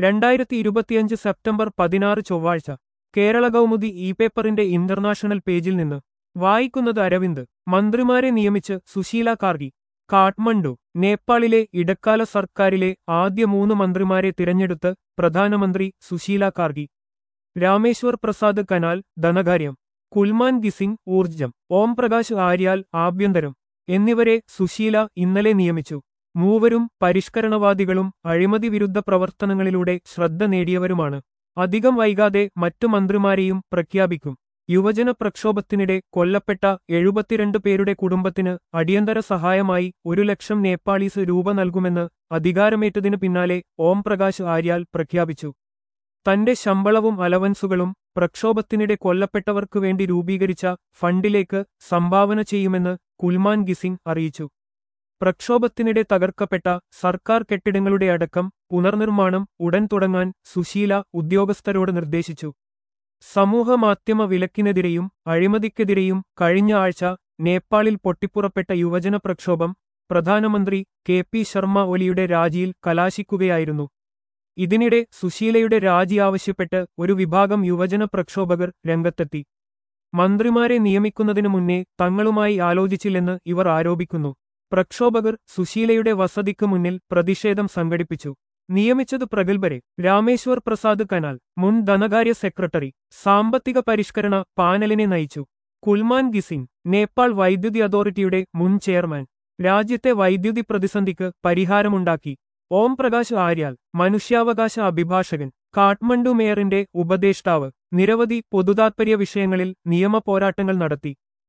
രണ്ടായിരത്തി ഇരുപത്തിയഞ്ച് സെപ്റ്റംബർ പതിനാറ് ചൊവ്വാഴ്ച കേരള കൗമുദി ഇ പേപ്പറിന്റെ ഇന്റർനാഷണൽ പേജിൽ നിന്ന് വായിക്കുന്നത് അരവിന്ദ് മന്ത്രിമാരെ നിയമിച്ച് സുശീല കാർഗി കാഠ്മണ്ഡു നേപ്പാളിലെ ഇടക്കാല സർക്കാരിലെ ആദ്യ മൂന്ന് മന്ത്രിമാരെ തിരഞ്ഞെടുത്ത് പ്രധാനമന്ത്രി സുശീല കാർഗി രാമേശ്വർ പ്രസാദ് കനാൽ ധനകാര്യം കുൽമാൻ ഗിസിംഗ് ഊർജം ഓം പ്രകാശ് ആര്യാൽ ആഭ്യന്തരം എന്നിവരെ സുശീല ഇന്നലെ നിയമിച്ചു മൂവരും പരിഷ്കരണവാദികളും അഴിമതി വിരുദ്ധ പ്രവർത്തനങ്ങളിലൂടെ ശ്രദ്ധ നേടിയവരുമാണ് അധികം വൈകാതെ മറ്റു മന്ത്രിമാരെയും പ്രഖ്യാപിക്കും യുവജന പ്രക്ഷോഭത്തിനിടെ കൊല്ലപ്പെട്ട എഴുപത്തിരണ്ട് പേരുടെ കുടുംബത്തിന് അടിയന്തര സഹായമായി ഒരു ലക്ഷം നേപ്പാളീസ് രൂപ നൽകുമെന്ന് അധികാരമേറ്റതിനു പിന്നാലെ ഓം പ്രകാശ് ആര്യാൽ പ്രഖ്യാപിച്ചു തന്റെ ശമ്പളവും അലവൻസുകളും പ്രക്ഷോഭത്തിനിടെ കൊല്ലപ്പെട്ടവർക്കു വേണ്ടി രൂപീകരിച്ച ഫണ്ടിലേക്ക് സംഭാവന ചെയ്യുമെന്ന് കുൽമാൻ ഗിസിംഗ് അറിയിച്ചു പ്രക്ഷോഭത്തിനിടെ തകർക്കപ്പെട്ട സർക്കാർ കെട്ടിടങ്ങളുടെ അടക്കം പുനർനിർമ്മാണം ഉടൻ തുടങ്ങാൻ സുശീല ഉദ്യോഗസ്ഥരോട് നിർദ്ദേശിച്ചു സമൂഹമാധ്യമ വിലക്കിനെതിരെയും അഴിമതിക്കെതിരെയും കഴിഞ്ഞ ആഴ്ച നേപ്പാളിൽ പൊട്ടിപ്പുറപ്പെട്ട യുവജന പ്രക്ഷോഭം പ്രധാനമന്ത്രി കെ പി ശർമ്മ ഒലിയുടെ രാജിയിൽ കലാശിക്കുകയായിരുന്നു ഇതിനിടെ സുശീലയുടെ രാജി ആവശ്യപ്പെട്ട് ഒരു വിഭാഗം യുവജന പ്രക്ഷോഭകർ രംഗത്തെത്തി മന്ത്രിമാരെ നിയമിക്കുന്നതിനു മുന്നേ തങ്ങളുമായി ആലോചിച്ചില്ലെന്ന് ഇവർ ആരോപിക്കുന്നു പ്രക്ഷോഭകർ സുശീലയുടെ വസതിക്ക് മുന്നിൽ പ്രതിഷേധം സംഘടിപ്പിച്ചു നിയമിച്ചത് പ്രഗത്ഭരെ രാമേശ്വർ പ്രസാദ് കനാൽ മുൻ ധനകാര്യ സെക്രട്ടറി സാമ്പത്തിക പരിഷ്കരണ പാനലിനെ നയിച്ചു കുൽമാൻ ഗിസിംഗ് നേപ്പാൾ വൈദ്യുതി അതോറിറ്റിയുടെ മുൻ ചെയർമാൻ രാജ്യത്തെ വൈദ്യുതി പ്രതിസന്ധിക്ക് പരിഹാരമുണ്ടാക്കി ഓം പ്രകാശ് ആര്യാൽ മനുഷ്യാവകാശ അഭിഭാഷകൻ കാഠ്മണ്ഡു മേയറിന്റെ ഉപദേഷ്ടാവ് നിരവധി പൊതുതാത്പര്യ വിഷയങ്ങളിൽ നിയമ പോരാട്ടങ്ങൾ നടത്തി